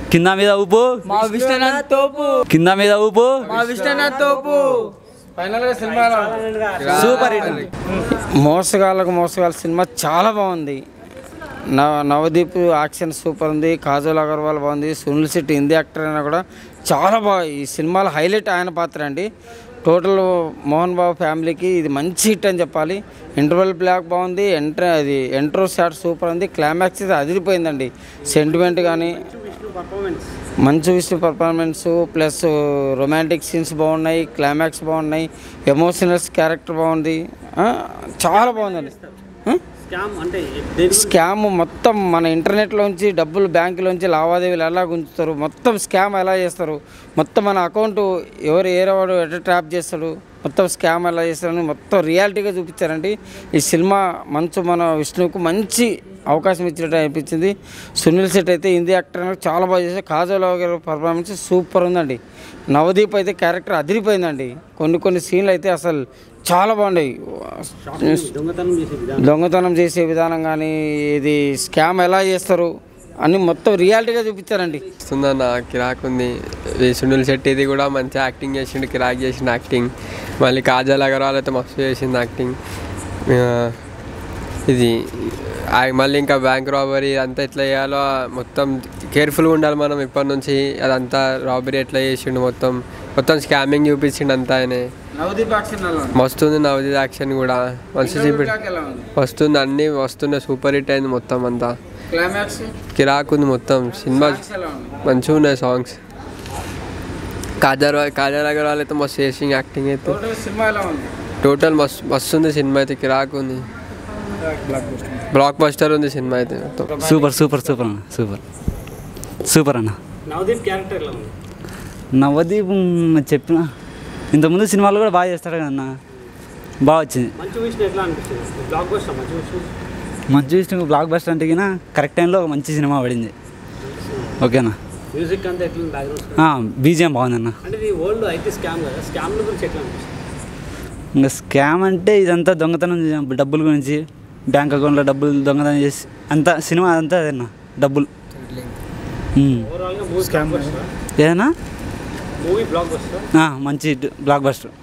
కింద మీద ఊపు మా విష్ణునాథ్ తోపు కింద మీద ఊపు మా విష్ణునాథ్ తోపు ఫైనల్ గా సినిమా సూపర్ హిట్ మోసగాళ్ళకు మోసగాళ్ళ సినిమా చాలా బాగుంది నవ నవదీప్ యాక్షన్ సూపర్ ఉంది కాజల్ అగర్వాల్ బాగుంది సునీల్ శెట్టి హిందీ యాక్టర్ అయినా కూడా చాలా బాగా ఈ సినిమాలో హైలైట్ ఆయన పాత్ర అండి టోటల్ మోహన్ బాబు ఫ్యామిలీకి ఇది మంచి హిట్ అని చెప్పాలి ఇంటర్వెల్ బ్లాక్ బాగుంది ఎంట్ర అది ఎంట్రో షాట్ సూపర్ ఉంది క్లైమాక్స్ ఇది అదిరిపోయిందండి సెంటిమెంట్ కానీ మంచి Vishnu performance plus romantic scenes బాగున్నాయి క్లైమాక్స్ బాగున్నాయి ఎమోషనల్స్ క్యారెక్టర్ బాగుంది ఆ, చాలా బాగుందండి ఆ? స్కామ్ మొత్తం మన ఇంటర్నెట్లోంచి డబ్బులు బ్యాంకులోంచి లావాదేవీలు ఎలా గుంచుతారు మొత్తం స్కామ్ ఎలా చేస్తారు మొత్తం మన అకౌంట్ ఎవరు ఏరేవాడు ఎట్లా ట్రాప్ చేస్తాడు మొత్తం స్కామ్ ఎలా చేస్తారని మొత్తం రియాలిటీగా చూపించారండి ఈ సినిమా మంచు మన విష్ణువుకు మంచి అవకాశం ఇచ్చినట్టు అనిపించింది సునీల్ శెట్టి అయితే హిందీ యాక్టర్ అనేది చాలా బాగా చేశారు కాజల్ గారి పర్ఫార్మెన్స్ సూపర్ ఉందండి నవదీప్ అయితే క్యారెక్టర్ అదిరిపోయిందండి కొన్ని కొన్ని సీన్లు అయితే అసలు చాలా బాగున్నాయి దొంగతనం చేసే విధానం కానీ ఇది స్కామ్ ఎలా చేస్తారు అన్ని మొత్తం రియాలిటీగా చూపించారండి వస్తుందన్న కిరాక్ ఉంది ఈ సునీల్ శెట్టిది కూడా మంచి యాక్టింగ్ చేసిండు కిరాక్ చేసిన యాక్టింగ్ మళ్ళీ కాజల్ అగర్వాల్ అయితే మస్తు చేసింది యాక్టింగ్ ఆ, ఇది ఆ, మళ్ళీ ఇంకా బ్యాంక్ రాబరీ అంతా ఎట్లా చేయాలో మొత్తం కేర్ఫుల్గా ఉండాలి మనం ఇప్పటి నుంచి అదంతా రాబరీ ఎట్లా చేసిండు మొత్తం మొత్తం స్కామింగ్ చూపించిండు అంతా ఆయనే నవదీప్ యాక్షన్ ఎలా ఉంది? వస్తుంది నవదీప్ యాక్షన్ కూడా మంచి చూపి బ్లాక్ ఎలా ఉంది? వస్తుంది అన్నీ వస్తున్నాయి సూపర్ హిట్ అయింది మొత్తం అంతా క్లైమాక్స్ కిరాక్ ఉంది మొత్తం సినిమా సాంగ్స్ ఎలా ఉంది? మంచిగా ఉన్నాయి సాంగ్స్ కాజర్ కాజర్ అగర్వాల్ అయితే మస్తు చేసింగ్ యాక్టింగ్ అయితే టోటల్ సినిమా ఎలా ఉంది టోటల్ మస్తు మస్తు ఉంది సినిమా అయితే కిరాక్ ఉంది బ్లాక్ బస్టర్ ఉంది సినిమా అయితే మొత్తం సూపర్ సూపర్ సూపర్ అన్న సూపర్ సూపర్ అన్న నవదీప్ క్యారెక్టర్ ఎలా ఉంది నవదీప్ మ్, చెప్పిన ఇంతకుముందు సినిమాలు కూడా బాగా చేస్తాడు కదన్న బాగా వచ్చింది మంచి విష్ణు ఎట్లా అనిపిస్తుంది బ్లాక్ బస్టర్ మంచి విష్ణు మంచి విష్ణు బ్లాక్ బస్టర్ అంటే గిన కరెక్ట్ టైంలో ఒక మంచి సినిమా పడింది ఓకేనా మ్యూజిక్ అంతా ఎట్లా బ్యాక్గ్రౌండ్ బీజిఎం బాగుందన్న అంటే ఇది ఓల్డ్ అయితే స్కామ్ కదా స్కామ్ల గురించి ఎట్లా అనిపిస్తుంది ఇంకా స్కామ్ అంటే ఇదంతా దొంగతనం చే- డబ్బుల గురించి బ్యాంక్ అకౌంట్లో డబ్బులు దొంగతనం చేసి అంతా సినిమా అంతా అదేనా డబ్బులు మ్. ఓవరాల్గా మూవీ బ్లాక్ బస్టర్ ఏదైనా మూవీ బ్లాక్ బస్టర్ ఆ, మంచి బ్లాక్ బస్టర్